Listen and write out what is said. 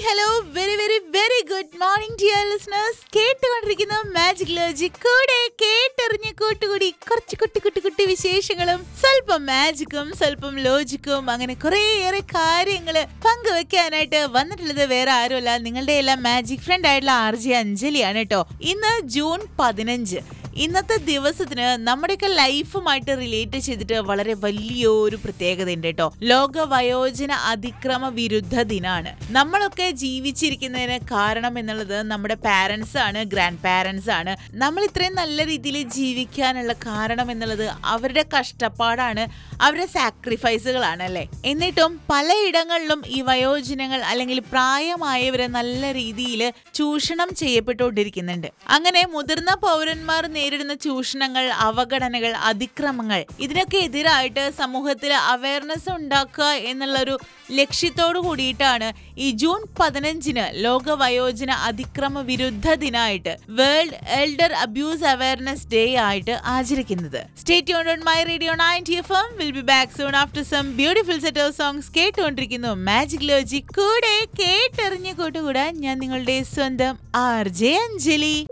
hello very very very good morning dear listeners കേട്ടുകൊണ്ടിരിക്കുന്ന magic logic കൂടെ കേട്ടറിഞ്ഞ് കൂട്ടുകൂടി കുറച്ച് കുട്ടി കുട്ടി കുട്ടി വിശേഷങ്ങളും സ്വല്പം മാജിക്കും സ്വല്പം ലോജിക്കും അങ്ങനെ കുറേയേറെ കാര്യങ്ങള് പങ്കുവെക്കാനായിട്ട് വന്നിട്ടുള്ളത് വേറെ ആരുമല്ല നിങ്ങളുടെ എല്ലാം മാജിക് ഫ്രണ്ട് ആയിട്ടുള്ള ആർ ജെ അഞ്ജലിയാണ് കേട്ടോ ഇന്ന് ജൂൺ പതിനഞ്ച് ഇന്നത്തെ ദിവസത്തിന് നമ്മുടെയൊക്കെ ലൈഫുമായിട്ട് റിലേറ്റ് ചെയ്തിട്ട് വളരെ വലിയൊരു പ്രത്യേകത ഉണ്ട് കേട്ടോ ലോക വയോജന അതിക്രമ വിരുദ്ധ ദിനാണ് നമ്മളൊക്കെ ജീവിച്ചിരിക്കുന്നതിന് കാരണം എന്നുള്ളത് നമ്മുടെ പാരൻസ് ആണ് ഗ്രാൻഡ് പാരൻസ് ആണ് നമ്മൾ ഇത്രയും നല്ല രീതിയിൽ ജീവിക്കാനുള്ള കാരണം എന്നുള്ളത് അവരുടെ കഷ്ടപ്പാടാണ് അവരുടെ സാക്രിഫൈസുകളാണ് അല്ലേ എന്നിട്ടും പലയിടങ്ങളിലും ഈ വയോജനങ്ങൾ അല്ലെങ്കിൽ പ്രായമായവരെ നല്ല രീതിയിൽ ചൂഷണം ചെയ്യപ്പെട്ടുകൊണ്ടിരിക്കുന്നുണ്ട് അങ്ങനെ മുതിർന്ന പൗരന്മാർ നേരിടുന്ന ചൂഷണങ്ങൾ അവഗണനകൾ അതിക്രമങ്ങൾ ഇതിനൊക്കെ എതിരായിട്ട് സമൂഹത്തിൽ അവയർനെസ് ഉണ്ടാക്കുക എന്നുള്ളൊരു ലക്ഷ്യത്തോടു കൂടിയിട്ടാണ് ഈ ജൂൺ പതിനഞ്ചിന് ലോക വയോജന അതിക്രമ വിരുദ്ധ ദിനമായിട്ട് world elder abuse awareness day ആയിട്ട് ആചരിക്കുന്നത് stay on my radio ninety F M will be back soon after some beautiful set of songs കേട്ടുകൊണ്ടിരിക്കുന്നു മാജിക് ലോജി കൂടെ കേട്ടെറിഞ്ഞ് കൂട്ടുകൂടാൻ ഞാൻ നിങ്ങളുടെ സ്വന്തം ആർ ജെ അഞ്ജലി